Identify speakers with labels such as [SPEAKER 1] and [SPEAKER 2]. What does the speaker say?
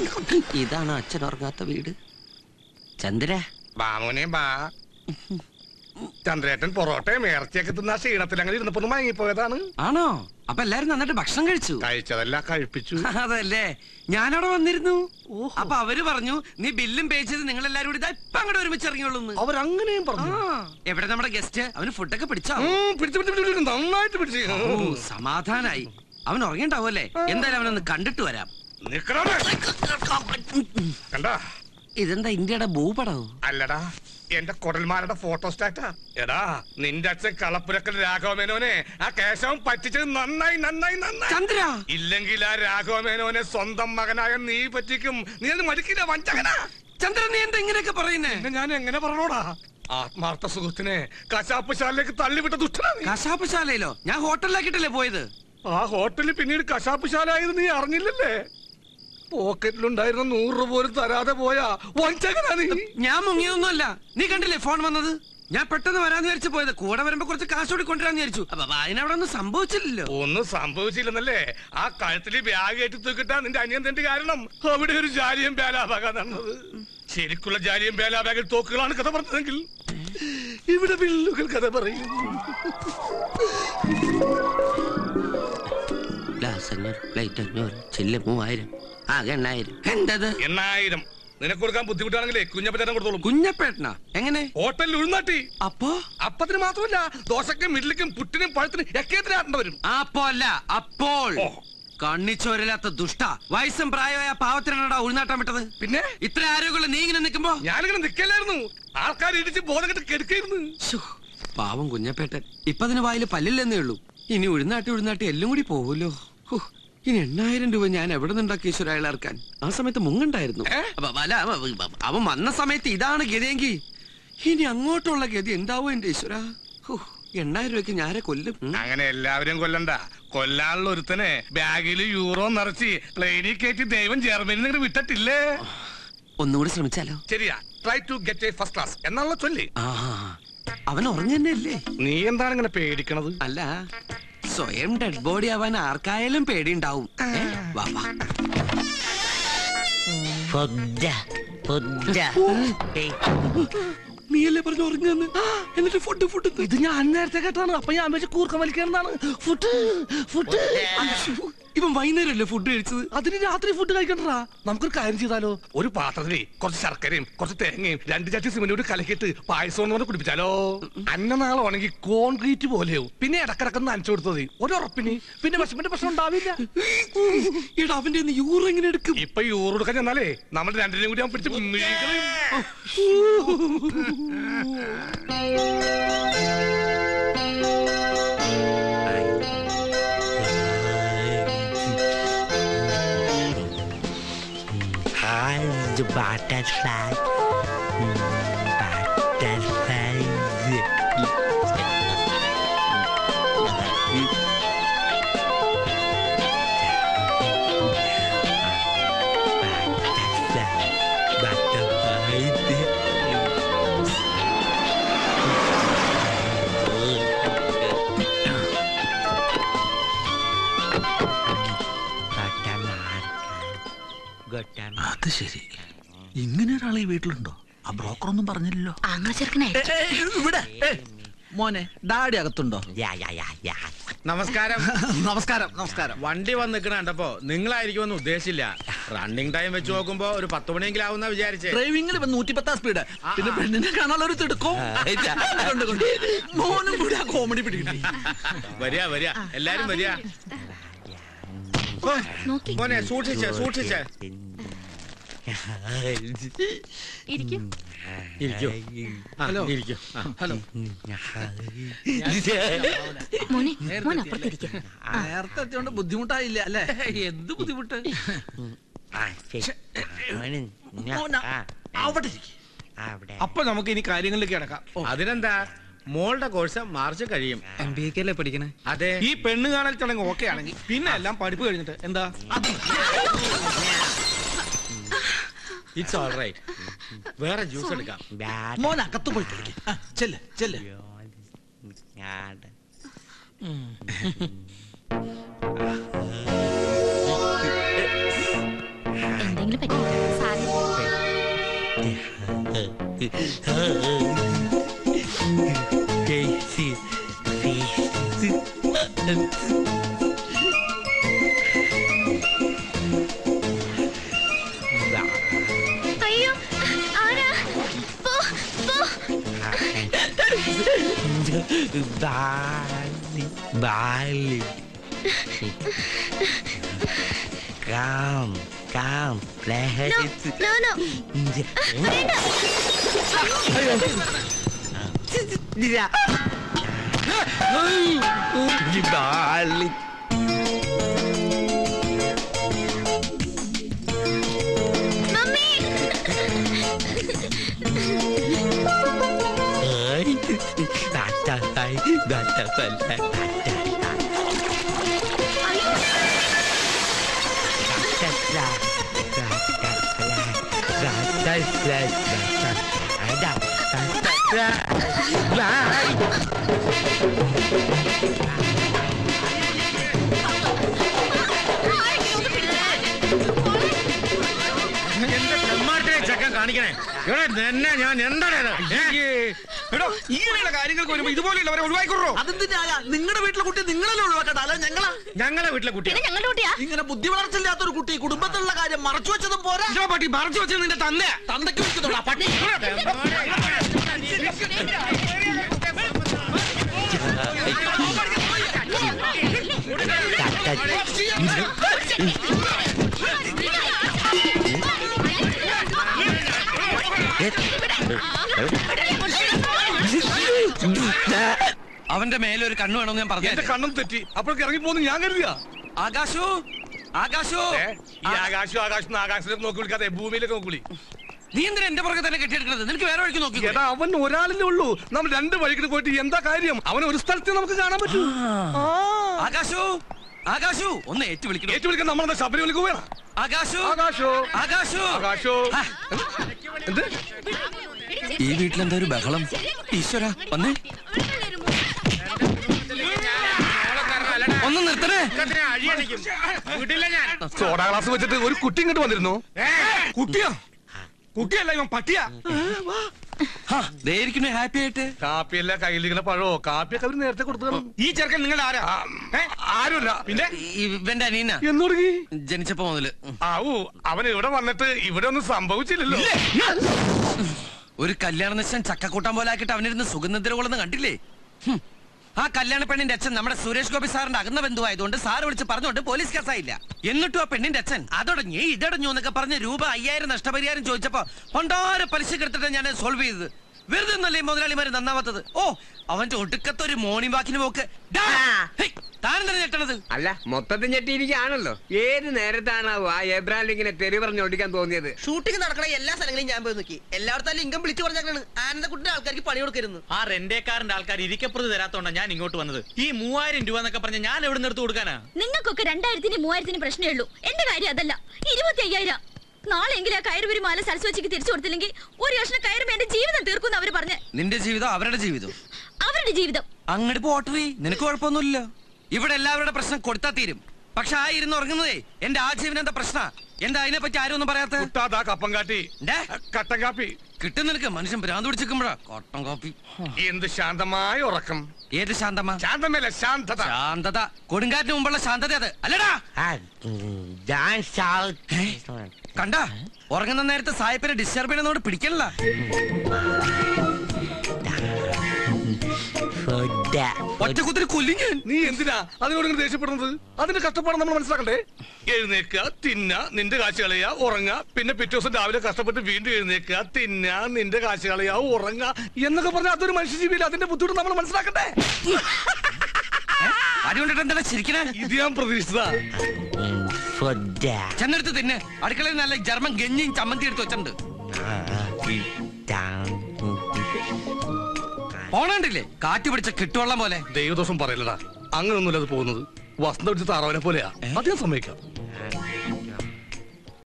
[SPEAKER 1] ഇതാണ് അച്ഛൻ ഉറങ്ങാത്ത വീട് ചന്ദ്ര
[SPEAKER 2] ബാമോനെ ബാ ചന്ദ്രേട്ടൻ പൊറോട്ടയും ഇറച്ചിയൊക്കെ തിന്ന ക്ഷീണത്തിൽ അങ്ങനെ ഇരുന്നപ്പോ ഒന്ന് മയങ്ങിപ്പോയതാണ്
[SPEAKER 1] ആണോ അപ്പൊ എല്ലാരും നന്നായിട്ട് ഭക്ഷണം കഴിച്ചു
[SPEAKER 2] കഴിച്ചതല്ല കഴിപ്പിച്ചു
[SPEAKER 1] അതല്ലേ ഞാനവിടെ വന്നിരുന്നു അപ്പൊ അവര് പറഞ്ഞു നീ ബില്ലും പേ ചെയ്ത് നിങ്ങൾ എല്ലാരും കൂടി ദാ ഇപ്പൊ അങ്ങോട്ട് ഒരുമിച്ച് ഇറങ്ങിയുള്ളൂ
[SPEAKER 2] അവരങ്ങനെയും പറഞ്ഞു
[SPEAKER 1] എവിടെ നമ്മുടെ ഗസ്റ്റ് അവന് ഫുഡൊക്കെ പിടിച്ചോ
[SPEAKER 2] ഉം, പിടിച്ചു പിടിച്ചു പിടിച്ചു നന്നായിട്ട് പിടിച്ചു
[SPEAKER 1] ഓ സമാധാനായി അവൻ ഉറങ്ങിണ്ടാവുമല്ലേ എന്തായാലും അവനൊന്ന് കണ്ടിട്ട് വരാം
[SPEAKER 2] നിക്കണോടെ കണ്ടാ
[SPEAKER 1] ഇതെന്താ ഇന്ത്യയുടെ ഭൂപടോ
[SPEAKER 2] അല്ലടാ എന്റെ കുടൽമാരുടെ ഫോട്ടോസ്റ്റാറ്റാ എടാ നിന്റെ അച്ഛൻ കളപ്പുരക്കൽ രാഘവമേനോനെ ആ കേശവൻ പറ്റിച്ചത് നന്നായി നന്നായി നന്നായി
[SPEAKER 1] ചന്ദ്ര
[SPEAKER 2] ഇല്ലെങ്കിൽ ആ രാഘവമേനോനെ സ്വന്തം മകനായ നീ പറ്റിക്കും നീ അത് മടിക്കില്ല വഞ്ചകനാ
[SPEAKER 1] ചന്ദ്ര നീ എന്താ ഇങ്ങനെയൊക്കെ പറയുന്നേ
[SPEAKER 2] പിന്നെ ഞാൻ എങ്ങനെ പറഞ്ഞോടാ ആത്മാർത്ഥ സുഹൃത്തിനെ കശാപ്പ് ശാലയിലേക്ക് തള്ളിവിട്ട ദുഷ്ടനാ നീ.
[SPEAKER 1] കശാപ്പ് ശാലയിലോ ഞാൻ ഹോട്ടലിലാക്കിട്ടല്ലേ പോയത്
[SPEAKER 2] ആ ഹോട്ടലിൽ പിന്നീട് കശാപ്പ് ശാല ആയത് നീ അറിഞ്ഞില്ലല്ലേ പോക്കറ്റിലുണ്ടായിരുന്ന നൂറ് രൂപ പോലും തരാതെ പോയാ വഞ്ചകനാ നീ
[SPEAKER 1] ഞാൻ മുങ്ങിയൊന്നുമല്ല നീ കണ്ടില്ലേ ഫോൺ വന്നത് ഞാൻ പെട്ടെന്ന് വരാന്ന് വിചാരിച്ചു പോയത് കൂടെ വരുമ്പോ കുറച്ച് കാശ് കൂടി കൊണ്ടുവരാന്ന് വിചാരിച്ചു അപ്പൊ അതിനവിടെ ഒന്നും സംഭവിച്ചില്ലല്ലോ
[SPEAKER 2] ഒന്നും സംഭവിച്ചില്ലെന്നല്ലേ ആ കഴുത്തില് ബാഗ് ഏറ്റി തൂക്കിട്ടാ നിന്റെ അനിയൻ തന്റെ കാരണം അവിടെ ഒരു ജാലിയും ബേലാബാഗാ നടന്നത് ശരിക്കുള്ള ജാലിയും ബേലാബാഗിൽ തോക്കുകളാണ് കഥ പറഞ്ഞതെങ്കിൽ ഇവിടെ വില്ലുകൾ കഥ പറയും
[SPEAKER 1] ഗ്ലാസ് അഞ്ഞൂറ് പ്ലേറ്റ് അഞ്ഞൂറ് ചില്ല് മൂവായിരം ആകെ എണ്ണായിരം എന്തത്
[SPEAKER 2] എണ്ണായിരം നിനക്ക് കൊടുക്കാൻ ബുദ്ധിമുട്ടാണെങ്കിലേ കുഞ്ഞപ്പച്ചേട്ടൻ കൊടുത്തോളും
[SPEAKER 1] കുഞ്ഞപ്പേട്ടനാ എങ്ങനെ
[SPEAKER 2] ഹോട്ടലിൽ ഉഴുന്നാട്ടി
[SPEAKER 1] അപ്പോ
[SPEAKER 2] അപ്പത്തിന് മാത്രമല്ല ദോശക്കും മിഡ്ലിക്കും പുട്ടിനും പഴത്തിനും ഒക്കെ ആട്ടേണ്ട വരും
[SPEAKER 1] അപ്പോ അല്ല അപ്പോൾ
[SPEAKER 2] ഓ.
[SPEAKER 1] കണ്ണിച്ചോരില്ലാത്ത ദുഷ്ട വയസ്സും പ്രായമായ പാവത്തിനാടാ ഉൾനാട്ടം വിട്ടത്
[SPEAKER 2] പിന്നെ
[SPEAKER 1] ഇത്ര ആരോഗ്യമുള്ള നീ ഇങ്ങനെ നിൽക്കുമ്പോ
[SPEAKER 2] ഞാനിങ്ങനെ നിക്കല്ലായിരുന്നു ആൾക്കാർ ഇടിച്ച് ബോധം കെട്ട് കെടുക്കായിരുന്നു
[SPEAKER 1] ശ്ശോ, പാവം കുഞ്ഞപ്പേട്ടൻ ഇപ്പൊ അതിന് വായിൽ പല്ലില്ലെന്നേ ഉള്ളൂ ഇനി ഉഴുന്നാട്ടി ഉഴുന്നാട്ടി എല്ലാം കൂടി പോവുമല്ലോ ഹോ, ഇനി എണ്ണായിരം രൂപ ഞാൻ എവിടെ നിന്നുണ്ടാക്കി ഈശ്വര അയാൾ ഇറക്കാൻ ആ സമയത്ത് മുങ്ങണ്ടായിരുന്നു
[SPEAKER 2] ഏ?
[SPEAKER 1] അപ്പൊ അല്ല അവ- അവ- അവൻ വന്ന സമയത്ത് ഇതാണ് ഗതിയെങ്കിൽ ഇനി അങ്ങോട്ടുള്ള ഗതി എന്താവോ എന്റെ ഈശ്വര ഹോ, എണ്ണായിരം രൂപയ്ക്ക് ഞാരെ കൊല്ലും ഉം.
[SPEAKER 2] അങ്ങനെ എല്ലാവരും കൊല്ലണ്ട കൊല്ലാനുള്ള ഒരുത്തനെ ബാഗിൽ യൂറോ നിറച്ച് പ്ലെയിനിൽ കയറ്റി ദൈവം ജർമ്മനിയിൽ നിന്ന് വിട്ടിട്ടില്ലേ
[SPEAKER 1] ഒന്നുകൂടി ശ്രമിച്ചാലോ
[SPEAKER 2] ശരിയാ try to get a first class എന്നുള്ള ചൊല്ലി
[SPEAKER 1] ആ അവൻ ഉറങ്ങന്നെയല്ലേ
[SPEAKER 2] നീ എന്താണ് ഇങ്ങനെ പേടിക്കണത്
[SPEAKER 1] അല്ല സ്വയം ഡെഡ് ബോഡി ആവാൻ ആർക്കായാലും പേടിയുണ്ടാവും ഏ? വാ വാ
[SPEAKER 3] ഫുഡ് ഫുഡ്
[SPEAKER 1] നീയല്ലേ പറഞ്ഞു ഉറങ്ങുന്നു എന്നിട്ട് ഫുഡ് ഫുഡ്
[SPEAKER 2] ഇത് ഞാൻ നേരത്തെ കേട്ടാണ് അപ്പൊ ഞാൻ വെച്ച് കൂർക്കം വലിക്കുന്നതാണ് ഫുഡ് ഫുഡ്
[SPEAKER 1] ഇവൻ വൈകുന്നേരമല്ലേ ഫുഡ് കഴിച്ചത്
[SPEAKER 2] അതിന് രാത്രി ഫുഡ് കഴിക്കണ്ടാ നമുക്കൊരു കാര്യം ചെയ്താലോ ഒരു പാത്രത്തില് കുറച്ച് ശർക്കരയും കുറച്ച് തേങ്ങയും രണ്ട് ചട്ടി സിമെന്റ് കലക്കിയിട്ട് പായസം എന്ന് പറഞ്ഞ് കുടിപ്പിച്ചാലോ അന്നനാളെ ഉണങ്ങി കോൺക്രീറ്റ് പോലെയാവും പിന്നെ ഇടക്കിടക്ക് നനച്ചു കൊടുത്തത് ഒരു ഉറപ്പിന് പിന്നെ വിഷമിന്റെ പ്രശ്നം ഉണ്ടാവില്ല
[SPEAKER 1] എടാ അവന്റെ യൂറ് എങ്ങനെ എടുക്കും
[SPEAKER 2] ഇപ്പൊ ഈ ഊറ് കൊടുക്കാൻ ചെന്നാലേ നമ്മൾ രണ്ടിനെയും കൂടി അവൻ പിടിച്ച് നീക്കളയും.
[SPEAKER 3] Eyes butterfly. Butterfly. Butterfly.
[SPEAKER 4] അത് ശരി ഇങ്ങനെ ഒരാൾ ഈ വീട്ടിലുണ്ടോ ആ ബ്രോക്കർ ഒന്നും പറഞ്ഞില്ലല്ലോ
[SPEAKER 5] ആങ്ങളെ ചെറുക്കനെ
[SPEAKER 4] ഇവിടെ ഏ, മോനെ ഡാഡി അകത്തുണ്ടോ
[SPEAKER 3] Yeah, yeah, yeah, yeah.
[SPEAKER 6] നമസ്കാരം
[SPEAKER 4] നമസ്കാരം നമസ്കാരം
[SPEAKER 6] വണ്ടി വന്ന് നിൽക്കണ കണ്ടപ്പോ നിങ്ങളായിരിക്കുമെന്ന് ഉദ്ദേശിച്ചില്ല റണ്ണിങ് ടൈം വെച്ച് നോക്കുമ്പോ ഒരു പത്ത് മണിയെങ്കിലും ആവുന്ന വിചാരിച്ചേ
[SPEAKER 4] ഡ്രൈവിംഗിൽ ഇപ്പൊ നൂറ്റിപ്പത്താം സ്പീഡ് പിന്നെ പെണ്ണിനെ കാണാനുള്ള ഒരു തിടുക്കവും കൊണ്ട് കൊണ്ട്. മോനും കൂടി ആ കോമഡി പിടിക്കട്ടെ
[SPEAKER 6] വരിക വരിക എല്ലാരും വരിക ഓ,
[SPEAKER 5] നോക്കി
[SPEAKER 6] മോനെ സൂക്ഷിച്ച് സൂക്ഷിച്ച്
[SPEAKER 5] ഇരിക്കും
[SPEAKER 6] ഇരിക്കൂ ആ, ഇരിക്കൂ ആ.
[SPEAKER 4] ഹലോ
[SPEAKER 5] മോനെ മോൻ അപ്പുറത്തിരിക്കും
[SPEAKER 4] നേരത്തെ എത്തിയോണ്ട് ബുദ്ധിമുട്ടായില്ല അല്ലേ
[SPEAKER 1] എന്ത് ബുദ്ധിമുട്ട്
[SPEAKER 4] മോന, അവിടെ ഇരിക്ക്.
[SPEAKER 3] അവിടെ
[SPEAKER 7] അപ്പൊ നമുക്ക് ഇനി കാര്യങ്ങളിലേക്ക് കിടക്കാം
[SPEAKER 6] അതിനെന്താ മോളുടെ കോഴ്സ് മാർച്ച് കഴിയും
[SPEAKER 1] എം ബി എക്ക് അല്ലേ പഠിക്കണേ
[SPEAKER 6] അതെ
[SPEAKER 7] ഈ പെണ്ണ് കാണൽ ചടങ്ങ് ഓക്കെ ആണെങ്കിൽ പിന്നെ എല്ലാം പഠിപ്പ് കഴിഞ്ഞിട്ട് എന്താ
[SPEAKER 6] ഇറ്റ്സ് ഓൾ റൈറ്റ് വേറെ ജ്യൂസ് എടുക്കാം
[SPEAKER 4] മോൻ അകത്ത് പോയി കളിക്ക്. ആ, ചെല്ല് ചെല്ല്
[SPEAKER 5] എന്തെങ്കിലും പറ്റി
[SPEAKER 3] Bali, Bali. Come, come, let's.
[SPEAKER 5] No no
[SPEAKER 3] Bali.
[SPEAKER 5] Mummy
[SPEAKER 3] Ơi, đã ta tay, đã ta phần, đã ta ta. Đã ta ra, đã ta ra, đã ta ra, đã ta, đã ta ra, lại.
[SPEAKER 6] എന്റെ ചെമ്മാട്ടിനെ ചെക്കൻ കാണിക്കണേ ഇവിടെ നിന്നെ ഞാൻ എന്താണ്
[SPEAKER 7] എടോ ഇങ്ങനെയുള്ള കാര്യങ്ങൾക്ക് വരുമ്പോ ഇതുപോലെയുള്ളവരെ ഒഴിവാക്കിക്കൊള്ളോ
[SPEAKER 4] അതെന്തിനായ നിങ്ങളുടെ വീട്ടിലെ കുട്ടി നിങ്ങളല്ലേ ഒഴിവാക്കട്ടെ അല്ല ഞങ്ങളാ
[SPEAKER 6] ഞങ്ങളെ വീട്ടിലെ കുട്ടി
[SPEAKER 5] പിന്നെ ഞങ്ങളുടെ കുട്ടിയാ
[SPEAKER 4] ഇങ്ങനെ ബുദ്ധി വളർച്ചില്ലാത്തൊരു കുട്ടി കുടുംബത്തിലുള്ള കാര്യം മറച്ചു വെച്ചതും പോരാ
[SPEAKER 7] പട്ടി മറച്ചു വെച്ചത് നിന്റെ തന്നെ
[SPEAKER 4] തന്തയ്ക്ക് വിളിക്കുന്നുള്ളൂ പട്ടി
[SPEAKER 1] അവന്റെ മേലെ ഒരു കണ്ണു വേണമെന്ന് ഞാൻ
[SPEAKER 2] എന്റെ
[SPEAKER 1] പറഞ്ഞു
[SPEAKER 2] കണ്ണും തെറ്റി അപ്പോഴേക്ക് ഇറങ്ങി പോകുന്നു ഞാൻ കരുതിയാ
[SPEAKER 1] ആകാശു ആകാശു
[SPEAKER 2] ഏ, ഈ ആകാശം ആകാശം ആകാശത്തിലേക്ക് നോക്കി വിളിക്കാതെ ഭൂമിയിലേക്ക് നോക്കി വിളി
[SPEAKER 1] നീ എന്തിനാ എന്റെ പുറകെ തന്നെ കെട്ടിയെടുക്കുന്നത് നിനക്ക് വേറെ വഴിക്ക് നോക്കി
[SPEAKER 2] എടാ അവൻ ഒരാളല്ലേ ഉള്ളൂ നമ്മൾ രണ്ട് വഴിക്ക് പോയിട്ട് എന്താ കാര്യം അവൻ ഒരു സ്ഥലത്ത് നമുക്ക് കാണാൻ പറ്റൂ ആ.
[SPEAKER 1] ആകാശു ആകാശു ഒന്ന് ഏറ്റു വിളിക്കണോ
[SPEAKER 2] ഏറ്റു വിളിക്കാൻ നമ്മളെന്താ ശബരിമലക്ക് പോയാ
[SPEAKER 1] ആകാശു
[SPEAKER 2] ആകാശോ
[SPEAKER 1] ആകാശു
[SPEAKER 2] ആകാശോ
[SPEAKER 1] ആ,
[SPEAKER 2] എന്ത്
[SPEAKER 1] ഈ വീട്ടിലെന്താ ഒരു ബഹളം ഈശ്വര വന്നേ ഒന്ന് നിർത്തണേ
[SPEAKER 6] ചെക്കത്തിനെ അഴിയടിക്കും വീട്ടിലെ ഞാൻ
[SPEAKER 2] സോഡാ ഗ്ലാസ് വെച്ചിട്ട് ഒരു കുട്ടി ഇങ്ങോട്ട് വന്നിരുന്നു
[SPEAKER 7] കുട്ടിയാ കുട്ടിയല്ല ഇവൻ പട്ടിയാ
[SPEAKER 1] ഹാ, ദേ ഇരിക്കുന്നു ഹാപ്പി ആയിട്ട്
[SPEAKER 2] കാപ്പിയല്ല കയ്യിലിരിക്കുന്ന പഴോ കാപ്പിയൊക്കെ അവര് നേരത്തെ കൊടുത്തു
[SPEAKER 7] ഈ ചെറുക്കൻ നിങ്ങൾ ആരാ ഏ?
[SPEAKER 2] ആരുമില്ല പിന്നെ
[SPEAKER 1] ഇവന്റെ അനീന
[SPEAKER 2] എന്ന് തുടങ്ങി
[SPEAKER 1] ജനിച്ചപ്പോ മുതല്
[SPEAKER 2] ആവൂ അവൻ ഇവിടെ വന്നിട്ട് ഇവിടെ ഒന്നും സംഭവിച്ചില്ലല്ലോ
[SPEAKER 1] ഒരു കല്യാണ നിശ്ചയം ചക്കക്കൂട്ടം പോലെ ആക്കിയിട്ട് അവനിരുന്ന് സുഗന്ധദ്രവളെന്ന് കണ്ടില്ലേ ഹും. ആ കല്യാണ പെണ്ണിന്റെ അച്ഛൻ നമ്മുടെ സുരേഷ് ഗോപി സാറിന്റെ അകന്ന ബന്ധുവായതുകൊണ്ട് സാറ് വിളിച്ച് പറഞ്ഞുകൊണ്ട് പോലീസ് കേസായില്ല എന്നിട്ടും ആ പെണ്ണിന്റെ അച്ഛൻ അതടഞ്ഞു ഇതടഞ്ഞു എന്നൊക്കെ പറഞ്ഞ് രൂപ അയ്യായിരം നഷ്ടപരിഹാരം ചോദിച്ചപ്പോ പണ്ടാര പലിശ എടുത്തിട്ട് ഞാൻ സോൾവ് ചെയ്തത് വെറുതെ ഒന്നല്ലേ ഈ മുതലാളിമാര് നന്നാവാത്തത് ഓ അവന്റെ ഒടുക്കത്തെ ഒരു മോർണിംഗ് വാക്കിന് പോക്ക് ഡാ! ഹേയ്, താനെന്താ ഞെട്ടണത്
[SPEAKER 8] അല്ല മൊത്തത്തിൽ ഞെട്ടിയിരിക്കുകയാണല്ലോ ഏത് നേരത്താണാവോ ആ എബ്രാഹിം ഇങ്ങനെ തെറി പറഞ്ഞ് ഓടിക്കാൻ തോന്നിയത്
[SPEAKER 4] ഷൂട്ടിംഗ് നടക്കണ എല്ലാ സ്ഥലങ്ങളിലും ഞാൻ പോയി നോക്കി എല്ലായിടത്തും ലിംഗം വിളിച്ചു പറഞ്ഞാണ് ആനന്ദക്കുട്ടിന്റെ ആൾക്കാർക്ക് പണി കൊടുക്കരുന്നു
[SPEAKER 9] ആ റെന്റേക്കാരന്റെ ആൾക്കാർ ഇരിക്കപ്പുറത്ത് തരാത്തോണ്ടാ ഞാൻ ഇങ്ങോട്ട് വന്നത് ഈ മൂവായിരം രൂപ എന്നൊക്കെ പറഞ്ഞ ഞാൻ എവിടെ നിന്ന് എടുത്ത് കൊടുക്കാനാ
[SPEAKER 5] നിങ്ങൾക്കൊക്കെ രണ്ടായിരത്തിന് മൂവായിരത്തിന് പ്രശ്നമേ ഉള്ളൂ എന്റെ കാര്യം അതല്ല ഇരുപത്തി അയ്യായിരം നാളെങ്കിലും ആ കയറുപരി മാല സരസ്വച്ചിക്ക് തിരിച്ചു കൊടുത്തില്ലെങ്കിൽ ഒരു കഷ്ണം കയറുമ്പോ എന്റെ ജീവിതം തീർക്കും അവര് പറഞ്ഞ്
[SPEAKER 1] നിന്റെ ജീവിതം അവരുടെ ജീവിതം
[SPEAKER 5] അവരുടെ ജീവിതം
[SPEAKER 1] അങ്ങോട്ട് പോട്ടറി നിനക്ക് കുഴപ്പമൊന്നുമില്ല ഇവിടെ എല്ലാവരുടെ പ്രശ്നം കൊടുത്താ തീരും പക്ഷെ ആ ഇരുന്ന് ഉറങ്ങുന്നതേ എന്റെ ആജീവൻ എന്താ പ്രശ്ന എന്താ അതിനെ പറ്റി ആരും ഒന്നും പറയാത്ത
[SPEAKER 2] കുട്ടാതാ കപ്പം കാട്ടി കട്ടൻ കാപ്പി
[SPEAKER 1] കിട്ടും നിനക്ക് മനുഷ്യൻ ഭ്രാന്ത് പിടിച്ചിരിക്കുമ്പോഴാ കോട്ടം കോപ്പി
[SPEAKER 2] എന്ത് ശാന്തമായ ഉറക്കം
[SPEAKER 1] ഏത് ശാന്തമാ
[SPEAKER 2] ശാന്തമല്ല ശാന്തത
[SPEAKER 1] ശാന്തത കൊടുങ്കാറ്റിന് മുമ്പുള്ള ശാന്തത അത് അല്ലടാ
[SPEAKER 3] ഞാൻ
[SPEAKER 1] കണ്ട ഉറങ്ങുന്ന നേരത്തെ സായിപ്പിനെ ഡിസ്റ്റർബ് ചെയ്യണമെന്നോട് പിടിക്കണില്ല ഒറ്റ കുത്തിരി കൊല്ലി ഞാൻ
[SPEAKER 2] നീ എന്തിനാ അതിനോട് ഇങ്ങനെ ദേഷ്യപ്പെടുന്നത് അതിന്റെ കഷ്ടപ്പാട് നമ്മൾ മനസ്സിലാക്കണ്ടേ എഴുന്നേക്കുക തിന്ന നിന്റെ കാശ് കളയുക ഉറങ്ങുക പിന്നെ പിറ്റേ ദിവസം രാവിലെ കഷ്ടപ്പെട്ട് വീണ്ടും എഴുന്നേക്കുക തിന്ന നിന്റെ കാശ് കളയുക ഉറങ്ങുക എന്നൊക്കെ പറഞ്ഞാൽ അതൊരു മനുഷ്യജീവിയില്ല അതിന്റെ ബുദ്ധിമുട്ട് നമ്മൾ മനസ്സിലാക്കണ്ടേ
[SPEAKER 1] അതുകൊണ്ടിട്ട് എന്താ ചിരിക്കണേ
[SPEAKER 2] ഇത് ഞാൻ പ്രതീക്ഷിച്ചതാ
[SPEAKER 1] ചെന്നെടുത്ത് തിന്നെ അടുക്കളയിൽ നല്ല ജർമ്മൻ ഗഞ്ഞിയും ചമ്മന്തി എടുത്ത് വെച്ചിട്ടുണ്ട് പോണണ്ടില്ലേ കാറ്റ് പിടിച്ച കിട്ടുവള്ളം പോലെ
[SPEAKER 2] ദൈവദോഷം പറയലടാ അങ്ങനൊന്നുമില്ല അത് പോകുന്നത് വസന്ത പിടിച്ച താറാവിനെ പോലെയാ അത് ഞാൻ സമ്മതിക്കാം